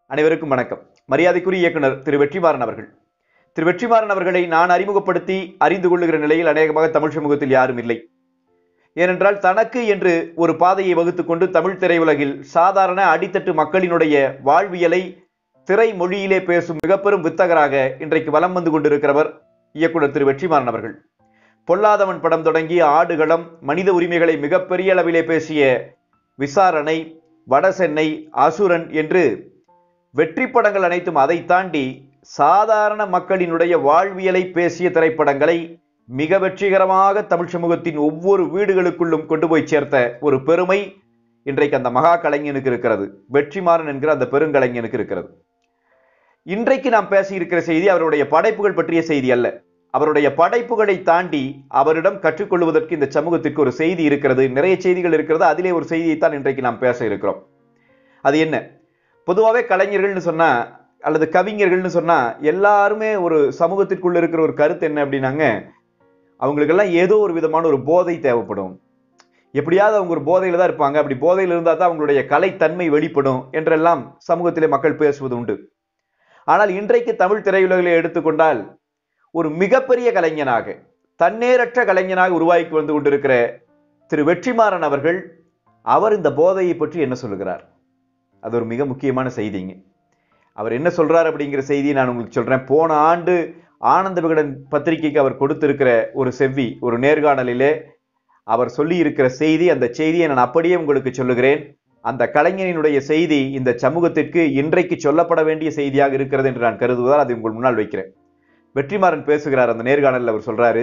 அனைவருக்கும் வணக்கம் மரியாதைக்குரிய இயக்குனர் திரு வெற்றிமாறன் அவர்கள் திரு வெற்றிமாறன் அவர்களை நான் அறிமுகப்படுத்தி அறிந்து கொள்ளுகிற நிலையில் அநேகமாக தமிழ் சமூகத்தில் யாரும் இல்லை ஏனென்றால் தனக்கு என்று ஒரு பாதையை வகுத்துக் கொண்டு தமிழ் திரையுலகில் சாதாரண அடித்தட்டு மக்களினுடைய வாழ்வியலை திரை மொழியிலே பேசும் மிகப்பெரும் வித்தகராக இன்றைக்கு வலம் வந்து கொண்டிருக்கிறவர் இயக்குனர் திரு வெற்றிமாறன் அவர்கள் பொல்லாதவன் படம் தொடங்கி ஆடுகளம் மனித உரிமைகளை மிகப்பெரிய அளவிலே பேசிய விசாரணை வடசென்னை அசுரன் என்று வெற்றி படங்கள் அனைத்தும் அதை தாண்டி சாதாரண மக்களினுடைய வாழ்வியலை பேசிய திரைப்படங்களை மிக வெற்றிகரமாக தமிழ் சமூகத்தின் ஒவ்வொரு வீடுகளுக்குள்ளும் கொண்டு போய் சேர்த்த ஒரு பெருமை இன்றைக்கு அந்த மகா கலைஞனுக்கு இருக்கிறது வெற்றிமாறன் என்கிற அந்த பெருங்கலைஞனுக்கு இருக்கிறது இன்றைக்கு நாம் பேசியிருக்கிற செய்தி அவருடைய படைப்புகள் பற்றிய செய்தி அல்ல அவருடைய படைப்புகளை தாண்டி அவரிடம் கற்றுக்கொள்வதற்கு இந்த சமூகத்திற்கு ஒரு செய்தி இருக்கிறது நிறைய செய்திகள் இருக்கிறது அதிலே ஒரு செய்தியைத்தான் இன்றைக்கு நாம் பேச இருக்கிறோம் அது என்ன பொதுவாகவே கலைஞர்கள்னு சொன்னா அல்லது கவிஞர்கள்னு சொன்னா எல்லாருமே ஒரு சமூகத்திற்குள்ள இருக்கிற ஒரு கருத்து என்ன அப்படின்னாங்க அவங்களுக்கெல்லாம் ஏதோ ஒரு விதமான ஒரு போதை தேவைப்படும் எப்படியாவது அவங்க ஒரு போதையில தான் இருப்பாங்க அப்படி போதையில் இருந்தால் தான் அவங்களுடைய கலைத்தன்மை வெளிப்படும் என்றெல்லாம் சமூகத்திலே மக்கள் பேசுவது உண்டு ஆனால் இன்றைக்கு தமிழ் திரையுலகிலே எடுத்துக்கொண்டால் ஒரு மிகப்பெரிய கலைஞனாக தன்னேரற்ற கலைஞனாக உருவாக்கி வந்து கொண்டிருக்கிற திரு வெற்றிமாறன் அவர்கள் அவர் இந்த போதையை பற்றி என்ன சொல்லுகிறார் அது ஒரு மிக முக்கியமான செய்திங்க அவர் என்ன சொல்றார் அப்படிங்கிற செய்தியை நான் உங்களுக்கு சொல்றேன் போன ஆண்டு ஆனந்த விகடன் பத்திரிகைக்கு அவர் கொடுத்திருக்கிற ஒரு செவ்வி ஒரு நேர்காணலிலே அவர் சொல்லி இருக்கிற செய்தி அந்த செய்தியை நான் அப்படியே உங்களுக்கு சொல்லுகிறேன் அந்த கலைஞனினுடைய செய்தி இந்த சமூகத்திற்கு இன்றைக்கு சொல்லப்பட வேண்டிய செய்தியாக இருக்கிறது என்று நான் கருதுவதால் அதை உங்கள் முன்னால் வைக்கிறேன் வெற்றிமாறன் பேசுகிறார் அந்த நேர்காணலில் அவர் சொல்றாரு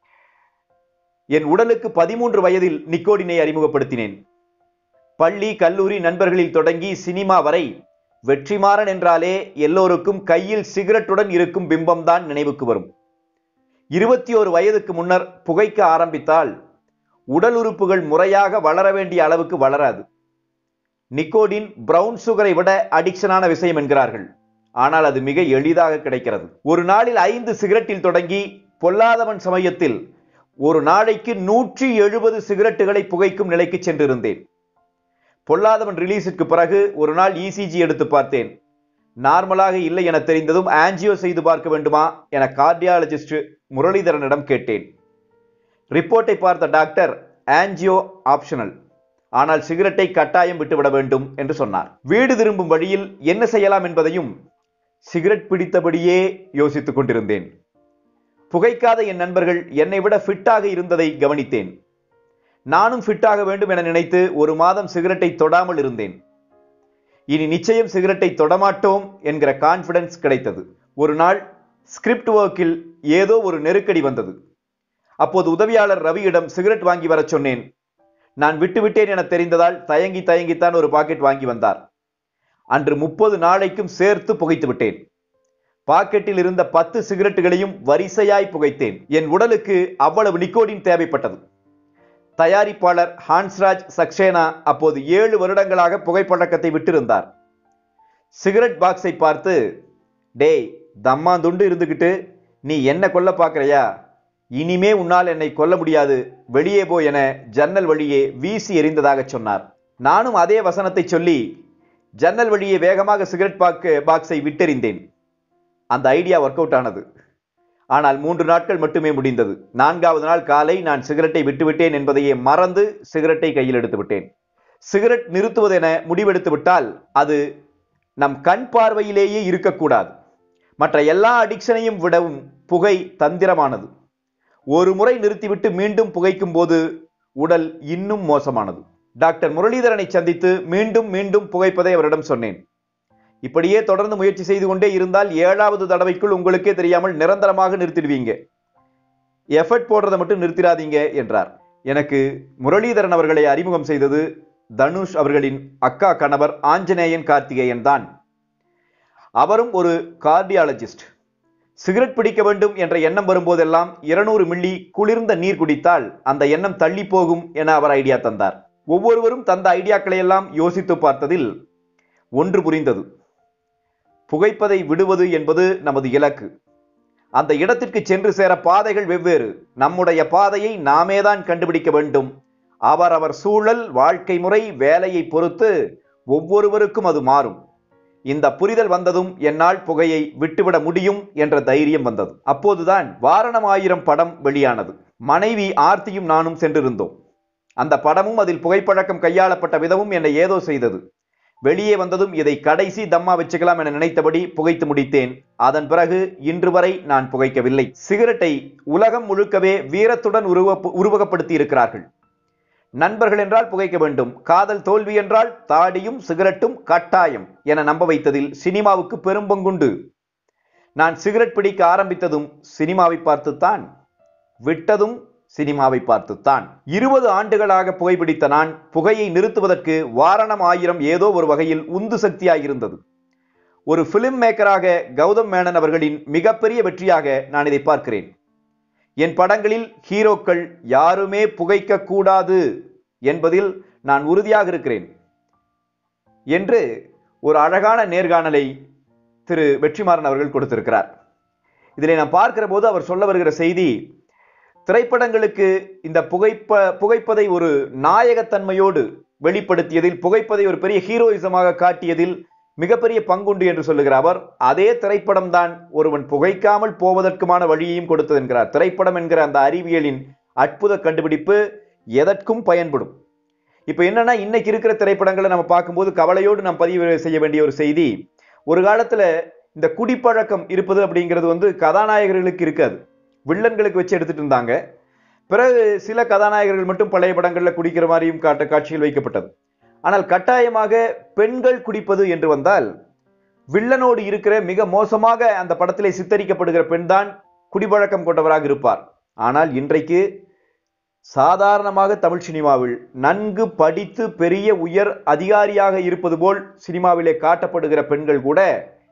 என் உடலுக்கு பதிமூன்று வயதில் நிக்கோடினை அறிமுகப்படுத்தினேன் பள்ளி கல்லூரி நண்பர்களில் தொடங்கி சினிமா வரை வெற்றிமாறன் என்றாலே எல்லோருக்கும் கையில் சிகரெட்டுடன் இருக்கும் பிம்பம்தான் நினைவுக்கு வரும் இருபத்தி ஒரு வயதுக்கு முன்னர் புகைக்க ஆரம்பித்தால் உடல் உறுப்புகள் முறையாக வளர வேண்டிய அளவுக்கு வளராது நிக்கோடின் பிரவுன் சுகரை விட அடிக்ஷனான விஷயம் என்கிறார்கள் ஆனால் அது மிக எளிதாக கிடைக்கிறது ஒரு நாளில் ஐந்து சிகரெட்டில் தொடங்கி பொல்லாதவன் சமயத்தில் ஒரு நாளைக்கு நூற்றி எழுபது சிகரெட்டுகளை புகைக்கும் நிலைக்கு சென்றிருந்தேன் பொல்லாதவன் ரிலீஸுக்கு பிறகு ஒரு நாள் இசிஜி எடுத்து பார்த்தேன் நார்மலாக இல்லை என தெரிந்ததும் ஆன்ஜியோ செய்து பார்க்க வேண்டுமா என கார்டியாலஜிஸ்ட் முரளிதரனிடம் கேட்டேன் ரிப்போர்ட்டை பார்த்த டாக்டர் ஆன்ஜியோ ஆப்ஷனல் ஆனால் சிகரெட்டை கட்டாயம் விட்டுவிட வேண்டும் என்று சொன்னார் வீடு திரும்பும் வழியில் என்ன செய்யலாம் என்பதையும் சிகரெட் பிடித்தபடியே யோசித்துக் கொண்டிருந்தேன் புகைக்காத என் நண்பர்கள் என்னை விட ஃபிட்டாக இருந்ததை கவனித்தேன் நானும் ஃபிட்டாக வேண்டும் என நினைத்து ஒரு மாதம் சிகரெட்டை தொடாமல் இருந்தேன் இனி நிச்சயம் சிகரெட்டை தொடமாட்டோம் என்கிற கான்பிடன்ஸ் கிடைத்தது ஒரு நாள் ஸ்கிரிப்ட் ஒர்க்கில் ஏதோ ஒரு நெருக்கடி வந்தது அப்போது உதவியாளர் ரவியிடம் சிகரெட் வாங்கி வரச் சொன்னேன் நான் விட்டுவிட்டேன் என தெரிந்ததால் தயங்கி தயங்கித்தான் ஒரு பாக்கெட் வாங்கி வந்தார் அன்று முப்பது நாளைக்கும் சேர்த்து புகைத்து விட்டேன் பாக்கெட்டில் இருந்த பத்து சிகரெட்டுகளையும் வரிசையாய் புகைத்தேன் என் உடலுக்கு அவ்வளவு நிக்கோடின் தேவைப்பட்டது தயாரிப்பாளர் ஹான்ஸ்ராஜ் சக்சேனா அப்போது ஏழு வருடங்களாக புகைப்பழக்கத்தை விட்டிருந்தார் சிகரெட் பாக்ஸை பார்த்து டேய் தம்மாந்துண்டு இருந்துகிட்டு நீ என்ன கொல்ல பார்க்கறியா இனிமே உன்னால் என்னை கொல்ல முடியாது வெளியே போ என ஜன்னல் வழியே வீசி எறிந்ததாக சொன்னார் நானும் அதே வசனத்தை சொல்லி ஜன்னல் வழியே வேகமாக சிகரெட் பாக்கு பாக்ஸை விட்டெறிந்தேன் அந்த ஐடியா ஒர்க் அவுட் ஆனது ஆனால் மூன்று நாட்கள் மட்டுமே முடிந்தது நான்காவது நாள் காலை நான் சிகரெட்டை விட்டுவிட்டேன் என்பதையே மறந்து சிகரெட்டை கையில் எடுத்து விட்டேன் சிகரெட் நிறுத்துவதென முடிவெடுத்து விட்டால் அது நம் கண் பார்வையிலேயே இருக்கக்கூடாது மற்ற எல்லா அடிக்ஷனையும் விடவும் புகை தந்திரமானது ஒரு முறை நிறுத்திவிட்டு மீண்டும் புகைக்கும் போது உடல் இன்னும் மோசமானது டாக்டர் முரளிதரனை சந்தித்து மீண்டும் மீண்டும் புகைப்பதை அவரிடம் சொன்னேன் இப்படியே தொடர்ந்து முயற்சி செய்து கொண்டே இருந்தால் ஏழாவது தடவைக்குள் உங்களுக்கே தெரியாமல் நிரந்தரமாக நிறுத்திடுவீங்க எஃபர்ட் போடுறதை மட்டும் நிறுத்திடாதீங்க என்றார் எனக்கு முரளிதரன் அவர்களை அறிமுகம் செய்தது தனுஷ் அவர்களின் அக்கா கணவர் ஆஞ்சநேயன் கார்த்திகேயன் தான் அவரும் ஒரு கார்டியாலஜிஸ்ட் சிகரெட் பிடிக்க வேண்டும் என்ற எண்ணம் வரும்போதெல்லாம் இருநூறு மில்லி குளிர்ந்த நீர் குடித்தால் அந்த எண்ணம் தள்ளி போகும் என அவர் ஐடியா தந்தார் ஒவ்வொருவரும் தந்த ஐடியாக்களை எல்லாம் யோசித்து பார்த்ததில் ஒன்று புரிந்தது புகைப்பதை விடுவது என்பது நமது இலக்கு அந்த இடத்திற்கு சென்று சேர பாதைகள் வெவ்வேறு நம்முடைய பாதையை நாமே தான் கண்டுபிடிக்க வேண்டும் அவரவர் சூழல் வாழ்க்கை முறை வேலையை பொறுத்து ஒவ்வொருவருக்கும் அது மாறும் இந்த புரிதல் வந்ததும் என்னால் புகையை விட்டுவிட முடியும் என்ற தைரியம் வந்தது அப்போதுதான் வாரணம் ஆயிரம் படம் வெளியானது மனைவி ஆர்த்தியும் நானும் சென்றிருந்தோம் அந்த படமும் அதில் புகைப்பழக்கம் கையாளப்பட்ட விதமும் என்னை ஏதோ செய்தது வெளியே வந்ததும் இதை கடைசி தம்மா வச்சுக்கலாம் என நினைத்தபடி புகைத்து முடித்தேன் அதன் பிறகு இன்று வரை நான் புகைக்கவில்லை சிகரெட்டை உலகம் முழுக்கவே வீரத்துடன் உருவ உருவகப்படுத்தி இருக்கிறார்கள் நண்பர்கள் என்றால் புகைக்க வேண்டும் காதல் தோல்வி என்றால் தாடியும் சிகரெட்டும் கட்டாயம் என நம்ப வைத்ததில் சினிமாவுக்கு பெரும் பங்குண்டு நான் சிகரெட் பிடிக்க ஆரம்பித்ததும் சினிமாவை பார்த்துத்தான் விட்டதும் சினிமாவை பார்த்துத்தான் இருபது ஆண்டுகளாக புகைப்பிடித்த நான் புகையை நிறுத்துவதற்கு வாரணம் ஆயிரம் ஏதோ ஒரு வகையில் உந்து சக்தியாயிருந்தது ஒரு பிலிம் மேக்கராக கௌதம் மேனன் அவர்களின் மிகப்பெரிய வெற்றியாக நான் இதை பார்க்கிறேன் என் படங்களில் ஹீரோக்கள் யாருமே புகைக்க கூடாது என்பதில் நான் உறுதியாக இருக்கிறேன் என்று ஒரு அழகான நேர்காணலை திரு வெற்றிமாறன் அவர்கள் கொடுத்திருக்கிறார் இதில் நான் பார்க்கிற போது அவர் சொல்ல வருகிற செய்தி திரைப்படங்களுக்கு இந்த புகைப்ப புகைப்பதை ஒரு நாயகத்தன்மையோடு வெளிப்படுத்தியதில் புகைப்பதை ஒரு பெரிய ஹீரோயிசமாக காட்டியதில் மிகப்பெரிய பங்குண்டு என்று சொல்லுகிறார் அவர் அதே திரைப்படம் தான் ஒருவன் புகைக்காமல் போவதற்குமான வழியையும் கொடுத்தது என்கிறார் திரைப்படம் என்கிற அந்த அறிவியலின் அற்புத கண்டுபிடிப்பு எதற்கும் பயன்படும் இப்போ என்னன்னா இன்னைக்கு இருக்கிற திரைப்படங்களை நம்ம பார்க்கும்போது கவலையோடு நாம் பதிவு செய்ய வேண்டிய ஒரு செய்தி ஒரு காலத்துல இந்த குடிப்பழக்கம் இருப்பது அப்படிங்கிறது வந்து கதாநாயகர்களுக்கு இருக்காது வில்லன்களுக்கு வச்சு எடுத்துட்டு இருந்தாங்க பிறகு சில கதாநாயகர்கள் மட்டும் பழைய படங்கள்ல குடிக்கிற மாதிரியும் காட்ட காட்சிகள் வைக்கப்பட்டது ஆனால் கட்டாயமாக பெண்கள் குடிப்பது என்று வந்தால் வில்லனோடு இருக்கிற மிக மோசமாக அந்த படத்திலே சித்தரிக்கப்படுகிற பெண்தான் குடிப்பழக்கம் கொண்டவராக இருப்பார் ஆனால் இன்றைக்கு சாதாரணமாக தமிழ் சினிமாவில் நன்கு படித்து பெரிய உயர் அதிகாரியாக இருப்பது போல் சினிமாவிலே காட்டப்படுகிற பெண்கள் கூட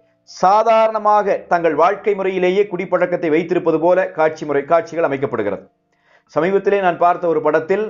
சாதாரணமாக தங்கள் வாழ்க்கை முறையிலேயே குடிப்பழக்கத்தை வைத்திருப்பது போல காட்சி முறை காட்சிகள் அமைக்கப்படுகிறது சமீபத்திலே நான் பார்த்த ஒரு படத்தில்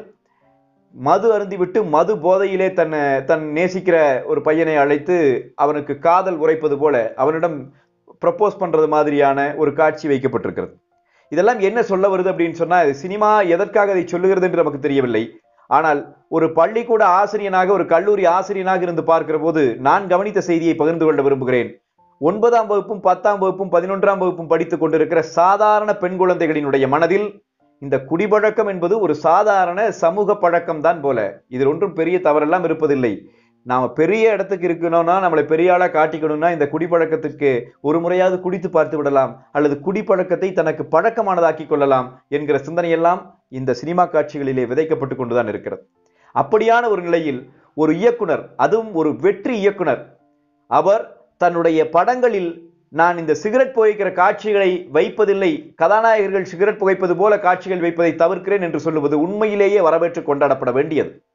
மது அருந்திவிட்டு மது போதையிலே தன் தன் நேசிக்கிற ஒரு பையனை அழைத்து அவனுக்கு காதல் உரைப்பது போல அவனிடம் ப்ரப்போஸ் பண்றது மாதிரியான ஒரு காட்சி வைக்கப்பட்டிருக்கிறது இதெல்லாம் என்ன சொல்ல வருது அப்படின்னு சொன்னா சினிமா எதற்காக அதை சொல்லுகிறது என்று நமக்கு தெரியவில்லை ஆனால் ஒரு பள்ளிக்கூட ஆசிரியனாக ஒரு கல்லூரி ஆசிரியனாக இருந்து பார்க்கிற போது நான் கவனித்த செய்தியை பகிர்ந்து கொள்ள விரும்புகிறேன் ஒன்பதாம் வகுப்பும் பத்தாம் வகுப்பும் பதினொன்றாம் வகுப்பும் படித்துக் கொண்டிருக்கிற சாதாரண பெண் குழந்தைகளினுடைய மனதில் இந்த குடிப்பழக்கம் என்பது ஒரு சாதாரண சமூக பழக்கம் தான் போல இதில் ஒன்றும் பெரிய தவறெல்லாம் இருப்பதில்லை நாம பெரிய இடத்துக்கு இருக்கணும்னா நம்மளை பெரிய ஆளா காட்டிக்கணும்னா இந்த குடிப்பழக்கத்துக்கு ஒரு முறையாவது குடித்து பார்த்து விடலாம் அல்லது குடிப்பழக்கத்தை தனக்கு பழக்கமானதாக்கி கொள்ளலாம் என்கிற சிந்தனையெல்லாம் இந்த சினிமா காட்சிகளிலே விதைக்கப்பட்டு கொண்டுதான் இருக்கிறது அப்படியான ஒரு நிலையில் ஒரு இயக்குனர் அதுவும் ஒரு வெற்றி இயக்குனர் அவர் தன்னுடைய படங்களில் நான் இந்த சிகரெட் புகைக்கிற காட்சிகளை வைப்பதில்லை கதாநாயகர்கள் சிகரெட் புகைப்பது போல காட்சிகள் வைப்பதை தவிர்க்கிறேன் என்று சொல்லுவது உண்மையிலேயே வரவேற்று கொண்டாடப்பட வேண்டியது